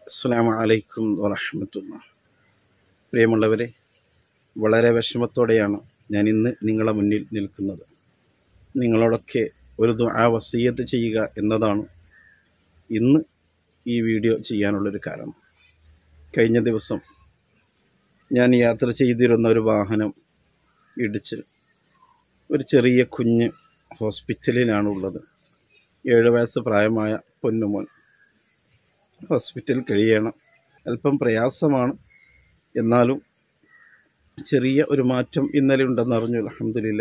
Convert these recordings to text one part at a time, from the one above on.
അസ്സാം വലൈക്കും വറഹമത്തുള്ള പ്രിയമുള്ളവരെ വളരെ വിഷമത്തോടെയാണ് ഞാൻ ഇന്ന് നിങ്ങളെ മുന്നിൽ നിൽക്കുന്നത് നിങ്ങളോടൊക്കെ ഒരു ദുആ വസീയത്ത് ചെയ്യുക എന്നതാണ് ഇന്ന് ഈ വീഡിയോ ചെയ്യാനുള്ളൊരു കാരണം കഴിഞ്ഞ ദിവസം ഞാൻ യാത്ര ചെയ്തിരുന്ന ഒരു വാഹനം ഇടിച്ച് ഒരു ചെറിയ കുഞ്ഞ് ഹോസ്പിറ്റലിലാണുള്ളത് ഏഴ് വയസ്സ് പ്രായമായ പൊന്നുമോൻ ഹോസ്പിറ്റലിൽ കഴിയണം അല്പം പ്രയാസമാണ് എന്നാലും ചെറിയ ഒരു മാറ്റം ഇന്നലെ ഉണ്ടെന്ന് അറിഞ്ഞു അലഹമില്ല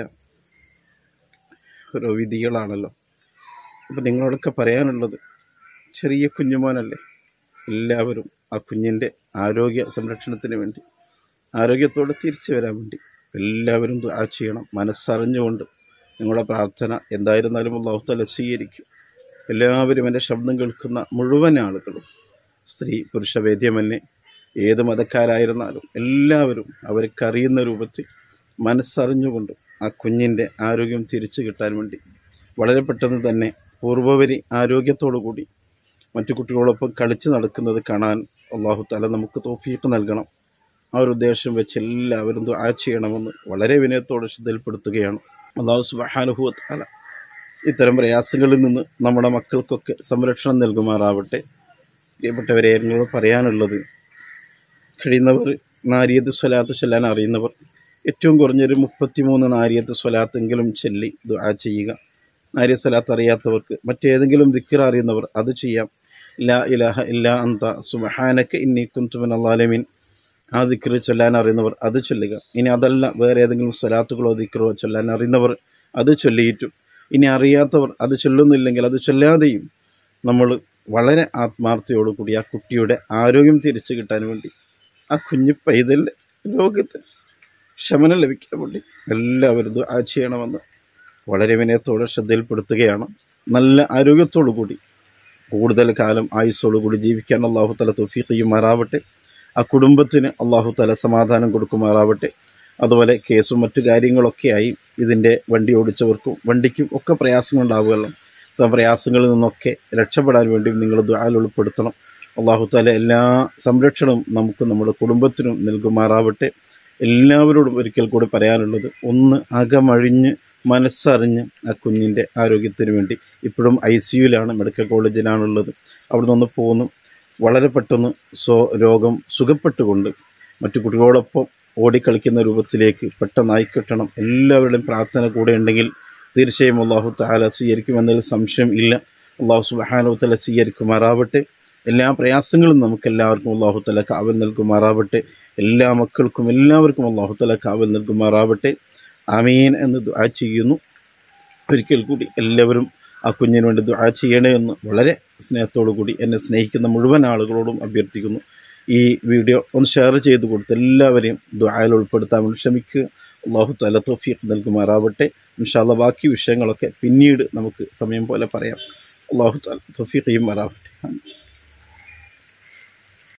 ഓരോ വിധികളാണല്ലോ അപ്പം നിങ്ങളോടൊക്കെ പറയാനുള്ളത് ചെറിയ കുഞ്ഞുമോനല്ലേ എല്ലാവരും ആ കുഞ്ഞിൻ്റെ ആരോഗ്യ സംരക്ഷണത്തിന് വേണ്ടി ആരോഗ്യത്തോടെ തിരിച്ചു വരാൻ വേണ്ടി എല്ലാവരും ദുആ ചെയ്യണം മനസ്സറിഞ്ഞുകൊണ്ട് നിങ്ങളുടെ പ്രാർത്ഥന എന്തായിരുന്നാലും അള്ളാഹുത്തല സ്വീകരിക്കും എല്ലാവരും എൻ്റെ ശബ്ദം കേൾക്കുന്ന മുഴുവൻ ആളുകളും സ്ത്രീ പുരുഷ വേദ്യമന്യേ ഏത് മതക്കാരായിരുന്നാലും എല്ലാവരും അവർക്കറിയുന്ന രൂപത്തിൽ മനസ്സറിഞ്ഞുകൊണ്ട് ആ കുഞ്ഞിൻ്റെ ആരോഗ്യം തിരിച്ചു കിട്ടാൻ വേണ്ടി വളരെ പെട്ടെന്ന് തന്നെ പൂർവ്വപരി ആരോഗ്യത്തോടു കൂടി മറ്റു കുട്ടികളോടൊപ്പം കളിച്ചു നടക്കുന്നത് കാണാൻ അള്ളാഹു തല നമുക്ക് തോഫീക്ക് നൽകണം ആ ഒരു ഉദ്ദേശം വെച്ച് എല്ലാവരും ദുആ ചെയ്യണമെന്ന് വളരെ വിനയത്തോടെ ശ്രദ്ധയിൽപ്പെടുത്തുകയാണ് അള്ളാഹു സുബഹാനുഭവ തല ഇത്തരം പ്രയാസങ്ങളിൽ നിന്ന് നമ്മുടെ മക്കൾക്കൊക്കെ സംരക്ഷണം നൽകുമാറാവട്ടെ പ്രിയപ്പെട്ടവരെ എന്നോട് പറയാനുള്ളത് കഴിയുന്നവർ നാരിയത്ത് സ്വലാത്ത് ചൊല്ലാൻ അറിയുന്നവർ ഏറ്റവും കുറഞ്ഞൊരു മുപ്പത്തിമൂന്ന് നാരിയത്ത് സ്വലാത്തെങ്കിലും ചൊല്ലി ദുആ ചെയ്യുക നാരിയ സ്വലാത്ത് അറിയാത്തവർക്ക് മറ്റേതെങ്കിലും ദിക്കർ അറിയുന്നവർ അത് ചെയ്യാം ലാ ഇലാഹ ഇല്ലാ അന്ത സുബഹാനക്ക് ഇന്നി കുന്തുമൻ അള്ളാലമീൻ ആ ദിക്കർ ചൊല്ലാൻ അറിയുന്നവർ അത് ചൊല്ലുക ഇനി അതല്ല വേറെ ഏതെങ്കിലും സ്വലാത്തുകളോ ദിക്കറോ ചൊല്ലാൻ അറിയുന്നവർ അത് ചൊല്ലിയിട്ടും ഇനി അറിയാത്തവർ അത് ചൊല്ലുന്നില്ലെങ്കിൽ അത് ചൊല്ലാതെയും നമ്മൾ വളരെ ആത്മാർത്ഥയോടുകൂടി ആ കുട്ടിയുടെ ആരോഗ്യം തിരിച്ചു കിട്ടാൻ വേണ്ടി ആ കുഞ്ഞു പൈതലിൻ്റെ രോഗത്തിന് ശമനം ലഭിക്കാൻ വേണ്ടി എല്ലാവരും ദുആ ചെയ്യണമെന്ന് വളരെ വിനയത്തോടെ ശ്രദ്ധയിൽപ്പെടുത്തുകയാണ് നല്ല ആരോഗ്യത്തോടു കൂടി കൂടുതൽ കാലം ആയുസ്സോടു കൂടി ജീവിക്കാൻ അള്ളാഹു തല തൊഫീഖ് ചെയ്യുമാറാവട്ടെ ആ കുടുംബത്തിന് അള്ളാഹു തല സമാധാനം കൊടുക്കുമാറാവട്ടെ അതുപോലെ കേസും മറ്റു കാര്യങ്ങളൊക്കെയായി ഇതിൻ്റെ വണ്ടി ഓടിച്ചവർക്കും വണ്ടിക്കും ഒക്കെ പ്രയാസങ്ങളുണ്ടാവുമല്ലോ ആ പ്രയാസങ്ങളിൽ നിന്നൊക്കെ രക്ഷപ്പെടാൻ വേണ്ടി നിങ്ങൾ ദ്വാൽ ഉൾപ്പെടുത്തണം അള്ളാഹു താല എല്ലാ സംരക്ഷണവും നമുക്ക് നമ്മുടെ കുടുംബത്തിനും നൽകുമാറാവട്ടെ എല്ലാവരോടും ഒരിക്കൽ കൂടി പറയാനുള്ളത് ഒന്ന് അകമഴിഞ്ഞ് മനസ്സറിഞ്ഞ് ആ കുഞ്ഞിൻ്റെ ആരോഗ്യത്തിന് വേണ്ടി ഇപ്പോഴും ഐ സിയുലാണ് മെഡിക്കൽ കോളേജിലാണുള്ളത് അവിടെ നിന്ന് പോന്നു വളരെ പെട്ടെന്ന് സ്വ രോഗം സുഖപ്പെട്ടുകൊണ്ട് മറ്റു കുട്ടികളോടൊപ്പം ഓടിക്കളിക്കുന്ന രൂപത്തിലേക്ക് പെട്ടെന്നായി കിട്ടണം എല്ലാവരുടെയും പ്രാർത്ഥന കൂടെ ഉണ്ടെങ്കിൽ തീർച്ചയായും അള്ളാഹു താല സ്വീകരിക്കുമെന്നതിൽ സംശയം ഇല്ല അള്ളാഹു സുബാനു തല സ്വീകരിക്കുമാറാവട്ടെ എല്ലാ പ്രയാസങ്ങളും നമുക്ക് എല്ലാവർക്കും അള്ളാഹു തല കാവൽ നൽകുമാറാവട്ടെ എല്ലാ മക്കൾക്കും എല്ലാവർക്കും അള്ളാഹു തല കാവൽ നൽകുമാറാവട്ടെ അമീൻ എന്ന് ദുആ ചെയ്യുന്നു ഒരിക്കൽ കൂടി എല്ലാവരും ആ കുഞ്ഞിന് വേണ്ടി ദുആ ചെയ്യണേ എന്ന് വളരെ സ്നേഹത്തോടു കൂടി എന്നെ സ്നേഹിക്കുന്ന മുഴുവൻ ആളുകളോടും അഭ്യർത്ഥിക്കുന്നു ഈ വീഡിയോ ഒന്ന് ഷെയർ ചെയ്ത് കൊടുത്ത് എല്ലാവരെയും ദുആയിൽ ഉൾപ്പെടുത്താൻ വേണ്ടി ശ്രമിക്കുക അള്ളാഹു തല തോഫീഖ് നൽകുമാറാവട്ടെ ഇൻഷാല്ല ബാക്കി വിഷയങ്ങളൊക്കെ പിന്നീട് നമുക്ക് സമയം പോലെ പറയാം അള്ളാഹു തല തോഫീഖ് ചെയ്യുമാറാവട്ടെ